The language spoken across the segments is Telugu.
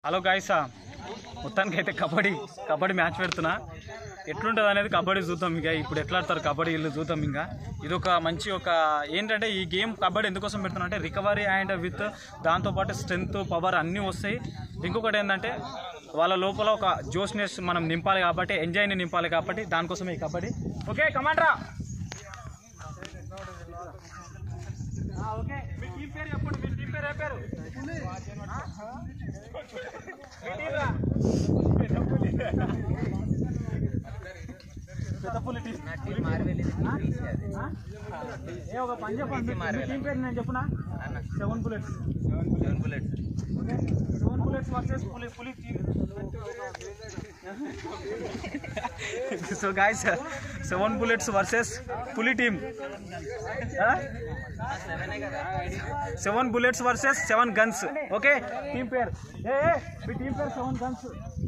హలో గాయసా మొత్తానికి అయితే కబడ్డీ కబడ్డీ మ్యాచ్ పెడుతున్నా ఎట్లుంటుంది అనేది కబడ్డీ చూద్దాం ఇంకా ఇప్పుడు ఎట్లా ఆడతారు కబడ్డీ వీళ్ళు చూద్దాం ఇంకా ఇది ఒక మంచి ఒక ఏంటంటే ఈ గేమ్ కబడ్డీ ఎందుకోసం పెడుతున్నా అంటే రికవరీ అండ్ విత్ దాంతోపాటు స్ట్రెంగ్త్ పవర్ అన్నీ వస్తాయి ఇంకొకటి ఏంటంటే వాళ్ళ లోపల ఒక జోష్నెస్ మనం నింపాలి కాబట్టి ఎంజాయ్ని నింపాలి కాబట్టి దానికోసం ఈ కబడ్డీ ఓకే కమాండ్రా ఓకే మీ టీం పేరు చెప్పండి మీ టీం పేరు ఏ పేరు మీ టీం రా. పెద్దపుల్లి టీం. ఆ? ఏ ఒక పని చెప్పండి మీ టీం పేరు నేను చెప్పునా seven bullets seven bullets versus పులి పులి team so guys seven bullets versus పులి team seven bullets versus seven guns okay team పేరు ఏ ఏ, మీ టీం పేరు seven guns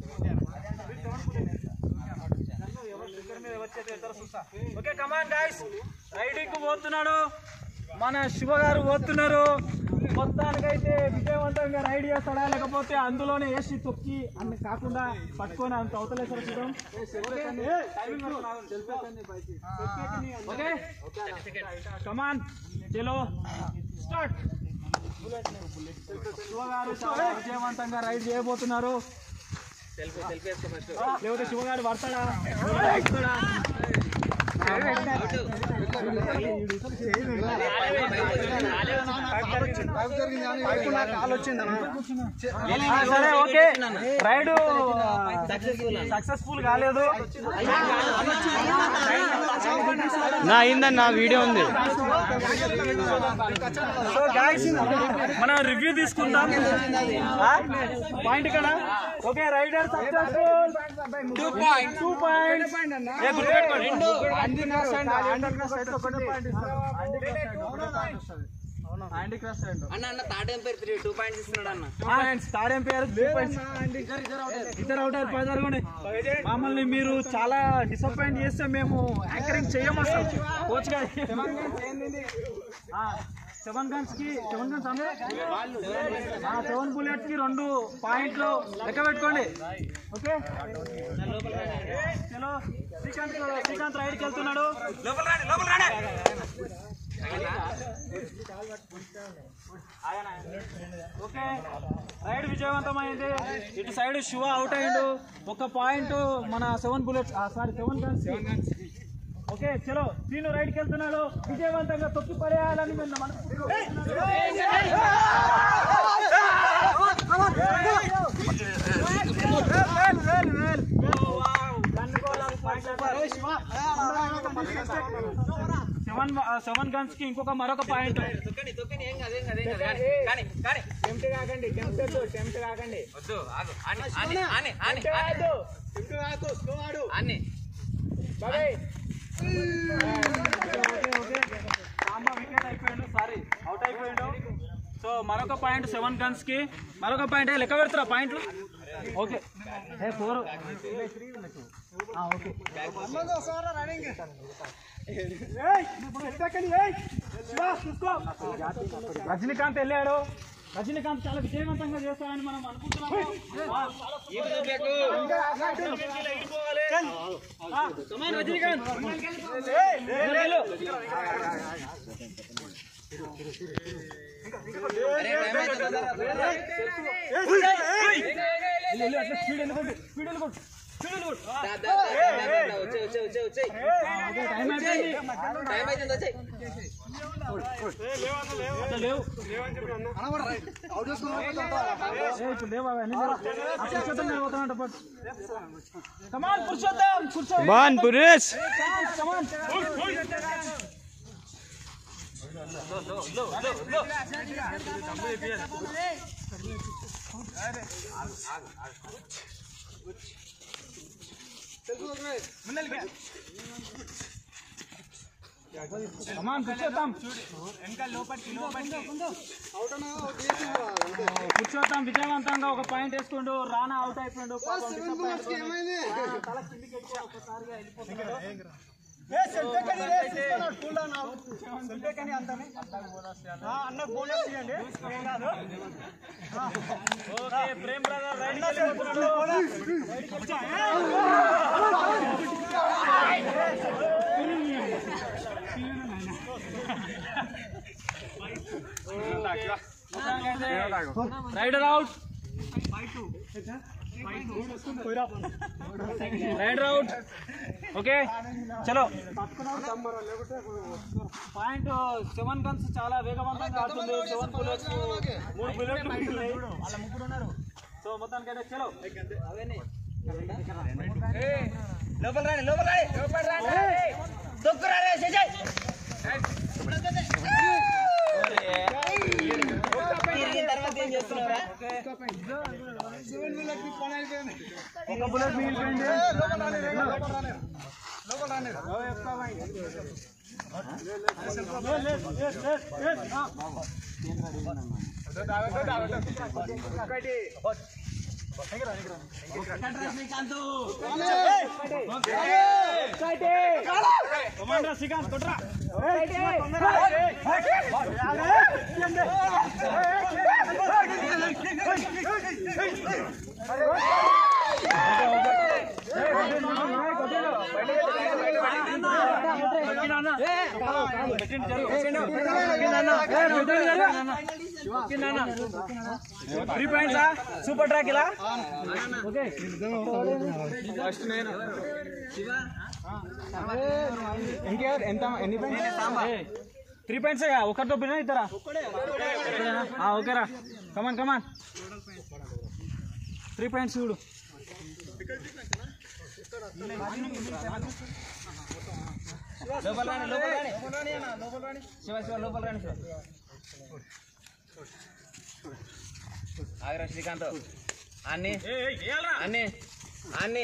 okay come on guys riding పోతున్నాడు మన శివ గారు పోతున్నారు మొత్తానికైతే విజయవంతంగా రైడ్ చేస్తాడా లేకపోతే అందులోనే వేసి తొక్కి అన్ని కాకుండా పట్టుకొని అంత అవతలేసారు చూద్దాం ఓకే కమాన్ చలో స్టార్ట్ శివ గారు చాలా విజయవంతంగా రైడ్ చేయబోతున్నారు లేకపోతే శివగాడు పడతాడా ఎక్కుతాడా? ఆ, సరే ఓకే రైడ్ సక్సెస్ఫుల్ కాలేదు నా అయిందన్న వీడియో ఉంది సో గాయస్ మనం రివ్యూ తీసుకుందాం పాయింట్ ఇక్కడ okay rider successful two point two point అన్న అన్న third umpire three two points ఇస్తున్నాడు అన్న తాడేం పేరు ఇద్దరు అవుట్ అయ్యారు పది జరగండి మమ్మల్ని మీరు చాలా డిసప్పాయింట్ చేస్తే మేము యాంకరింగ్ చేయము అసలు కోచ్ గారు సెవెన్ గన్స్ కి సెవెన్ గన్స్ అంటే సెవెన్ బుల్లెట్స్ కి రెండు పాయింట్లు లెక్క పెట్టుకోండి ఓకే చలో శ్రీకాంత్ శ్రీకాంత్ రైడ్కి వెళ్తున్నాడు ఓకే రైడ్ విజయవంతమైంది ఇటు సైడ్ శివ అవుట్ అయ్యిండు ఒక పాయింట్ మన seven bullets sorry seven guns okay చలో నేను రైడ్కి వెళ్తున్నాడు విజయవంతంగా తొక్కి పడేయాలని మేము సెవెన్ సెవెన్ గన్స్ కి ఇంకొక మరొక పాయింట్ తొక్కని తొక్కని ఏం కాదు ఏం కాదు ఏం కాదు కానీ కానీ టెంప్ట్ కాకండి టెంప్ట్ టెంప్ట్ కాకండి వద్దు ఆగు అని అని అని అని టెంప్ట్ కాకు స్లో ఆడు అని బాబాయ్ సాంబ వికెట్ అయిపోయాడు సారీ అవుట్ అయిపోయాడు సో మరొక పాయింట్ సెవెన్ గన్స్ కి మరొక పాయింట్ లెక్క పెడతారా పాయింట్లు ఓకే ఏ ఫోర్ ఓకే రజనీకాంత్ వెళ్ళాడు రజనీకాంత్ చాలా విజయవంతంగా చేస్తాడని మనం అనుకుంటున్నాము ఆ, కమాన్ రజనీకాంత్ వెళ్ళు. అరే టైం అయితే తొందరగా రా. వెళ్ళు, వెళ్ళు, అట్లా స్పీడ్ వెళ్ళిపోండి స్పీడ్ వెళ్ళిపోండి స్పీడ్ వెళ్ళిపోండి దా, దా, దా, దా, దా, దా, వచ్చేయ్ వచ్చేయ్ వచ్చేయ్ వచ్చేయ్ ఓకే, టైం అయిపోయింది టైం అవుతుంది వచ్చేయ్ అట్లా లేవు ఏ, ఇప్పుడు లేవా అవన్నీ లేవా? ఆ పురుషోత్తం నేను పోతానంట పట్టు. Come on, Purushottam Purushottam ban పురేష్ Come on. Come on, Purushottam Purushottam విజయవంతంగా ఒక పాయింట్ వేసుకుంటూ రానా అవుట్ అయిపోయిండు పాపం disappoint తో. ఆ, తల కిందికి ఎత్తుకొని ఒక్కసారిగా వెళ్ళిపోతున్నాడు. Okay Prem brother right rider out rider out okay చలో పాయింట్ సెవెన్ గన్స్ చాలా వేగవంతంగా ఆడుతుంది సెవెన్ బుల్లెట్స్ మూడు బుల్లెట్లు మిగిలినాయి వాళ్ళ ముగ్గురు ఉన్నారు సో మొత్తానికి అయితే చలో లోపల రాని లోపల రాని లోపల రాని తొక్కురా రే శశయ్ తిరిగిన తర్వాత ఏం చేస్తున్నావురా ఒక బుల్లెట్ మిగిలిపోయింది కమాండర్ శ్రీకాంత్ కొట్రా త్రీ పాయింట్స్ సూపర్ ట్రాక్ ఇలా ఓకే ఎంత ఎన్ని పాయింట్స్ త్రీ పాయింట్స్ ఒకరితో పిన్నా ఇద్దరా ఆ, ఓకేరా కమాన్ కమాన్ త్రీ పాయింట్స్ చూడు లోపల రాని లోపల రాని శివ శివ లోపల రాని శివ ఆగరా శ్రీకాంత్ అన్ని అన్ని అన్ని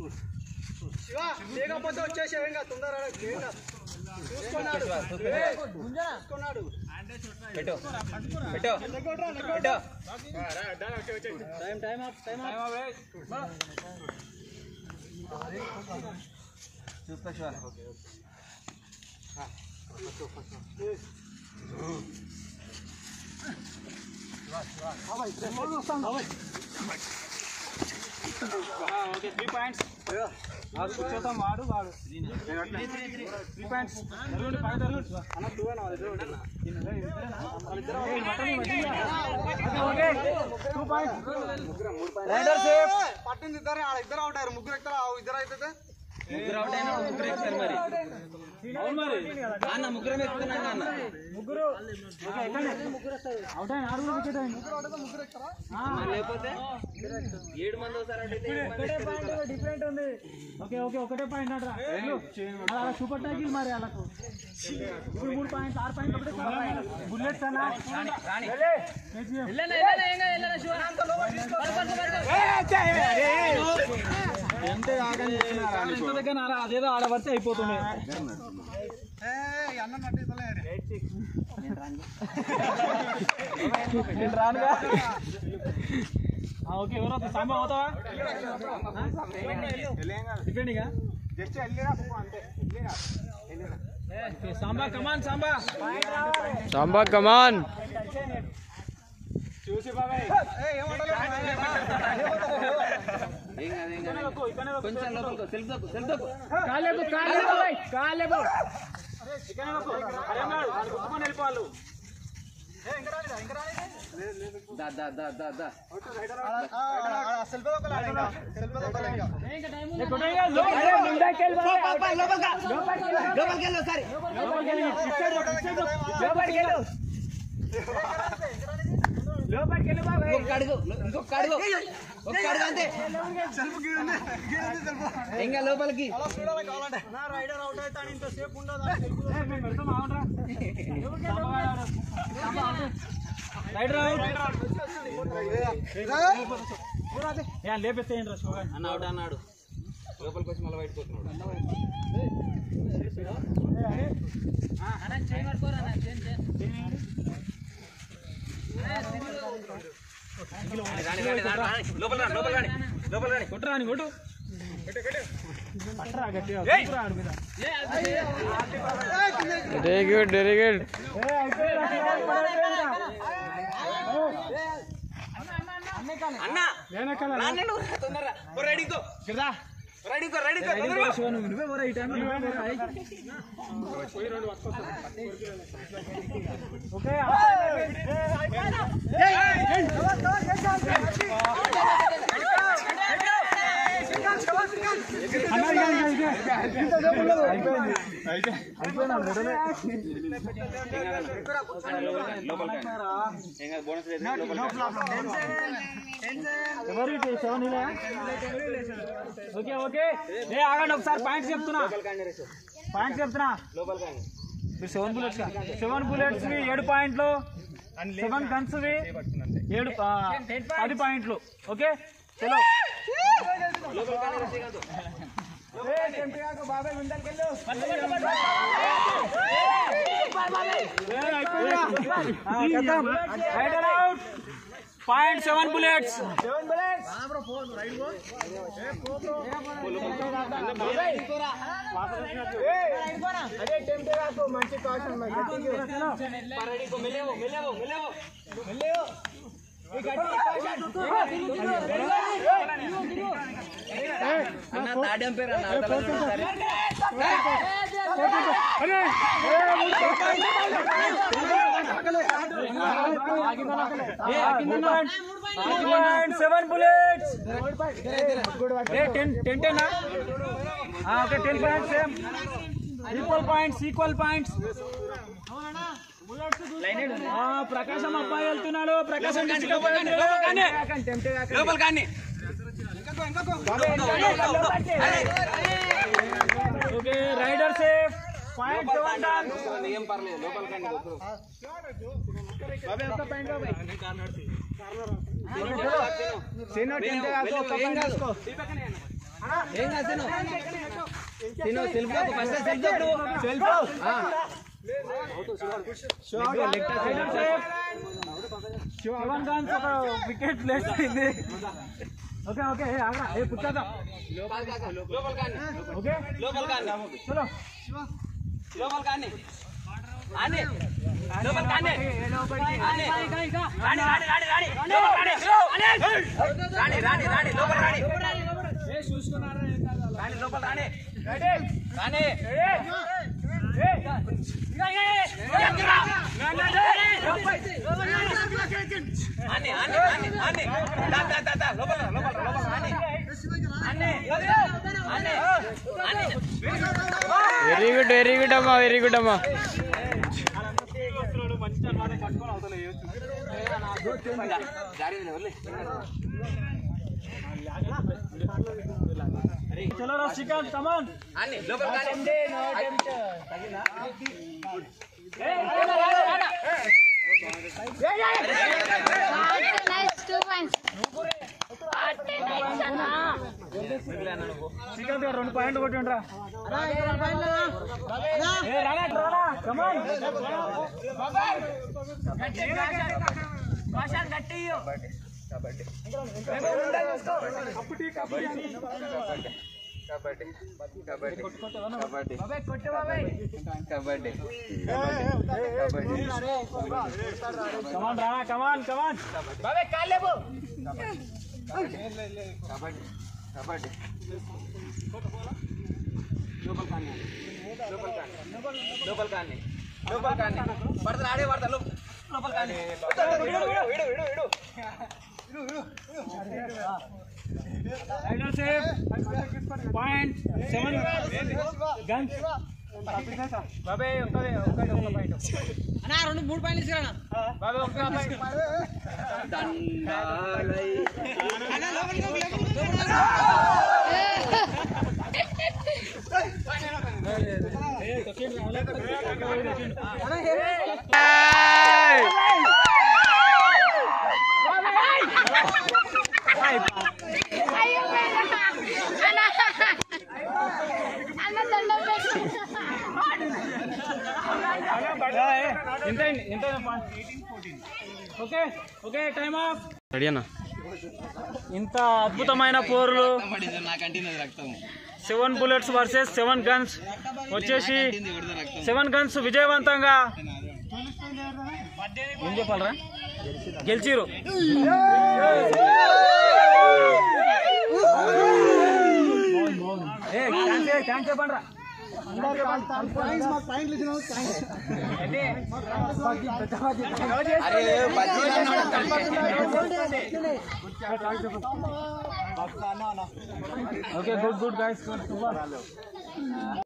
లేకపోతే వచ్చేసావు ఇంకా తొందరగా శివ, చూపించు. పెట్టు పెట్టు పెట్టు చూస్తా శివ ఓకే త్రీ పాయింట్స్ కూర్చోతాం వాడు వాడు త్రీ పాయింట్స్ జరగండి పైన జరగండి అన్న two okay two points rider safe పట్టింది ఇద్దరు ఆడ ఇద్దరు అవుట్ అయ్యారు ముగ్గురు ఎక్కుతారు ఇద్దరు అయితే ముగ్గురు అవుట్ అయినా ముగ్గురు ఎక్కుతారు మరి అవును మరి అన్న ముగ్గురం ఎక్కుతున్నాం అన్న ముగ్గురు ఓకే ఎక్కండి అవుట్ అయిన ఆరుగురు వికెట్ అయింది మరి లేకపోతే ఏడు మంది ఒకసారి అవుట్ అయితే ఏడు మంది ఒకటే పాయింట్ డిఫరెంట్ ఉంది ఓకే ఓకే ఒకటే పాయింట్ అంటారా అలా సూపర్ టైకిల్ మరి వాళ్ళకు ఇప్పుడు మూడు పాయింట్స్ ఆరు పాయింట్ ఒకటే బుల్లెట్స్ అన్న ఎంత దగ్గర నారా అదేదో ఆడబడితే అయిపోతుంది నేను రానుగా ఆ, ఓకే ఎవరో సాంబా అవుతావా depending Samba come on Samba Samba come on చూసి బాబాయ్ ఏం కాదు ఏం కాదు కొంచెం లోపలికి సెల్ఫ్ దొక్కు సెల్ఫ్ దొక్కు కాలేబు కాలేబు కాలేబు ఇక్కడే నొక్కు. అరే అన్నాడు, వాళ్ళు గుర్తుకొని వెళ్ళిపోవాలి దా దా దా దా దా ఏ, కొట్టేయ్, లోపలికి వెళ్ళు. లోపలికి వెళ్ళు ఒకసారి లోపలికి వెళ్ళు. ఇటు సైడ్ కొట్టు, ఇటు సైడ్ కొట్టు. ఇంకొక అడుగు ఇంకొక అడుగు ఒక్క అడుగు అంతే ఇంకా లోపలికి ఏ, మేము పెడతాం, ఆగండ్రా. సాంబా ఆడాడు. సాంబా ఆడు. Rider out. ఏ, లేపెత్తేయండి రా శివగాని. అన్న అవుట్ అన్నాడు లోపలికి వచ్చి మళ్ళీ బయటకు వస్తున్నాడు రాని, రాని, రాని, రాని. లోపల రాని లోపల రాని లోపల రాని కొట్టురా అని కొట్టు very good very good okay okay ఏ ఆగండి ఒకసారి పాయింట్స్ చెప్తున్నా పాయింట్స్ చెప్తున్నా మీరు సెవెన్ బుల్లెట్స్ సెవెన్ బుల్లెట్స్ ఏడు పాయింట్లు సెవెన్ గన్స్ ఏడు ఆ, పది పాయింట్లు ఓకే చలో point seven bullets seven bullets ten ten ten okay ten points same equal points equal points Prakasam అబ్బాయి వెళ్తున్నాడు ప్రకాశం district అబ్బాయి వెళ్తున్నాడు. లోపల కానీ okay rider safe point seven done ఏం పర్లేదు లోపల కానీ ఏం కాదు ఏం కాదు తిను self first self self rider safe seven guns ఒక వికెట్ ప్లేస్ అయింది ఓకే ఓకే ఏ ఆగరా ఏ పుచ్చేద్దాం లోపల కానీ ఓకే లోపల కానీ చలో లోపల కానీ ఆని లోపల కానీ ఆని రాణి రాణి రాణి రాణి లోపల రాణి రాణి రాణి రాణి లోపల రాణి రాణి లోపల రాణి రాణి ఆని ఆని ఆని ఆని దా దా దా దా లోపల లోపల లోపల ఆని ఆని ఆని ఆని వెరీ గుడ్ వెరీ గుడ్ అమ్మా వెరీ గుడ్ అమ్మా జారింది వదిలే చలో రా శ్రీకాంత్ కమాన్ ఆని లోపల కానీ nice, two points. Attention, ah. Srikanth గారు రెండు పాయింట్లు కొట్టిండ్రా ఏ రానా రానా కమాన్ కమాన్ రానా కమాన్ కమాన్ లోపల కానీ లోపల కానీ పడతారు ఆడే పడతారు లో- లోపల కానీ rider safe point seven guns బాబాయ్ ఒక్కడే ఒక్కడే ఒక్క పాయింట్ రెండు మూడు పాయింట్లు తీసుకురా బాబాయ్ ఒక్క పాయింట్ అయ్యో అన్న అన్న దండం పెట్టు ఎంత ఎంత okay okay time off ready అన్న ఇంత అద్భుతమైన పోరులు seven bullets versus seven guns వచ్చేసి సెవెన్ గన్స్ విజయవంతంగా ఏం చెప్పాలరా గెలిచిరు థ్యాంక్స్ చెప్పండి రా ఓకే గుడ్ గుడ్ గైస్